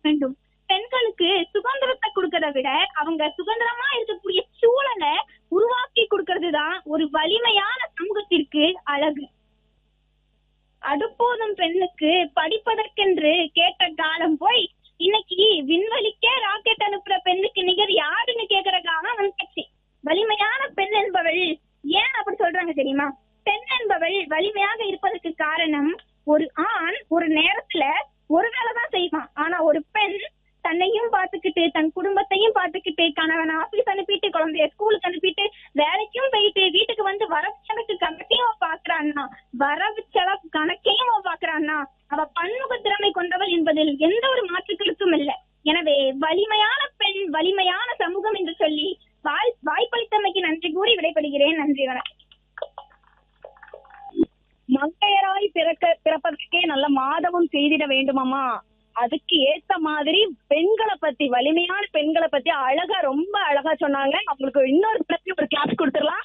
வேண்டும் பெண்களுக்கு சுதந்திரத்தை கொடுக்கறத விட அவங்க சுதந்திரமா இருக்கக்கூடிய சூழலை உருவாக்கி கொடுக்கறது தான் ஒரு வலிமையான சமூகத்திற்கு அழகு அடுப்போதும் பெண்ணுக்கு படிப்பதற்கென்று கேட்ட காலம் போய் இன்னைக்கு விண்வெளிக்கே ராக்கெட் அனுப்புற பெண்ணுக்கு நிகர் யாருன்னு கேக்குற காலம் வந்துச்சு வலிமையான பெண் என்பவள் ஏன் அப்படி சொல்றாங்க தெரியுமா பெண் என்பவள் வலிமையாக இருப்பதற்கு காரணம் ஒரு ஆண் ஒரு நேரத்துல ஒரு வேலை தான் செய்வான் ஆனா ஒரு பெண் தன்னையும் பார்த்துக்கிட்டு தன் குடும்பத்தையும் பார்த்துக்கிட்டு கணவன் ஆபீஸ் அனுப்பிட்டு குழந்தைய ஸ்கூலுக்கு அனுப்பிட்டு வேலைக்கும் போயிட்டு வீட்டுக்கு வந்து வரவு செலவுக்கு கணக்கையும் அவ பாக்குறான்னா வரவு செலவு கணக்கையும் அவ பாக்குறான்னா அவ பன்முக திறமை கொண்டவள் என்பதில் எந்த ஒரு மாற்று கருத்தும் இல்லை எனவே வலிமையான பெண் வலிமையான சமூகம் என்று சொல்லி வாய் வாய்ப்பளித்தமைக்கு நன்றி கூறி விடைபெறுகிறேன் நன்றி வணக்கம் மங்கையராய் பிறக்க பிறப்பதற்கே நல்ல மாதவம் செய்திட வேண்டுமாமா அதுக்கு ஏத்த மாதிரி பெண்களை பத்தி வலிமையான பெண்களை பத்தி அழகா ரொம்ப அழகா சொன்னாங்க அவங்களுக்கு இன்னொரு பிரச்சனை ஒரு கிளாஸ் கொடுத்துடலாம்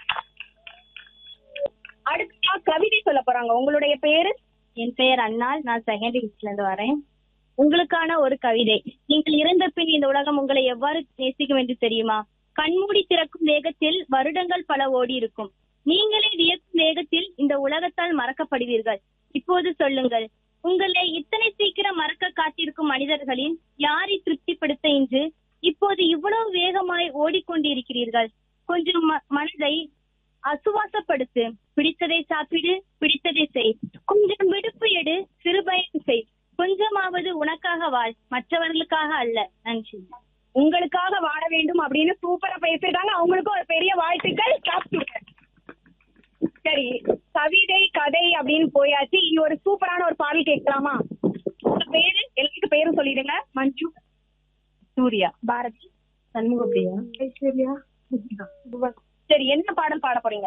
அடுத்தா கவிதை சொல்ல போறாங்க உங்களுடைய பேரு என் பெயர் அன்னாள் நான் செகண்ட் இங்கிலீஷ்ல இருந்து வரேன் உங்களுக்கான ஒரு கவிதை நீங்கள் இறந்த பின் இந்த உலகம் உங்களை எவ்வாறு நேசிக்கும் என்று தெரியுமா கண்மூடி திறக்கும் வேகத்தில் வருடங்கள் பல ஓடி இருக்கும் நீங்களே வியக்கும் வேகத்தில் இந்த உலகத்தால் மறக்கப்படுவீர்கள் இப்போது சொல்லுங்கள் உங்களை இத்தனை சீக்கிரம் மறக்க காத்திருக்கும் மனிதர்களின் யாரை திருப்திப்படுத்த இன்று இப்போது இவ்வளவு வேகமாய் ஓடிக்கொண்டிருக்கிறீர்கள் கொஞ்சம் ம- மனதை அசுவாசப்படுத்து பிடித்ததை சாப்பிடு பிடித்ததை செய் கொஞ்சம் விடுப்பு எடு சிறுபயன் செய் கொஞ்சமாவது உனக்காக வாழ் மற்றவர்களுக்காக அல்ல நன்றி உங்களுக்காக வாழ வேண்டும் அப்படின்னு சூப்பரா பேசிருக்காங்க அவங்களுக்கும் ஒரு பெரிய வாழ்த்துக்கள் clap கொடுங்க. சரி கவிதை கதை அப்படின்னு போயாச்சு இனி ஒரு சூப்பரான ஒரு பாடல் கேட்கலாமா உங்க பேரு எல்லாத்துக்கும் பேரும் சொல்லிடுங்க மஞ்சு சூர்யா பாரதி சண்முகப்பிரியா ஐஸ்வர்யா சரி என்ன பாடல் பாட போறீங்க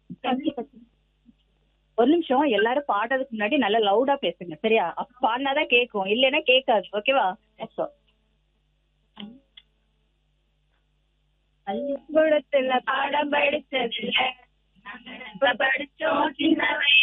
ஒரு நிமிஷம் எல்லாரும் பாடுறதுக்கு முன்னாடி நல்லா லவுடா பேசுங்க சரியா அப்ப பாடினாதான் கேக்கும் இல்லைன்னா கேட்காது ஓகேவா பள்ளிக்கூடத்துல பாடம் படிச்சதில்ல நாங்க இப்ப படிச்சோம் சின்ன வயசுல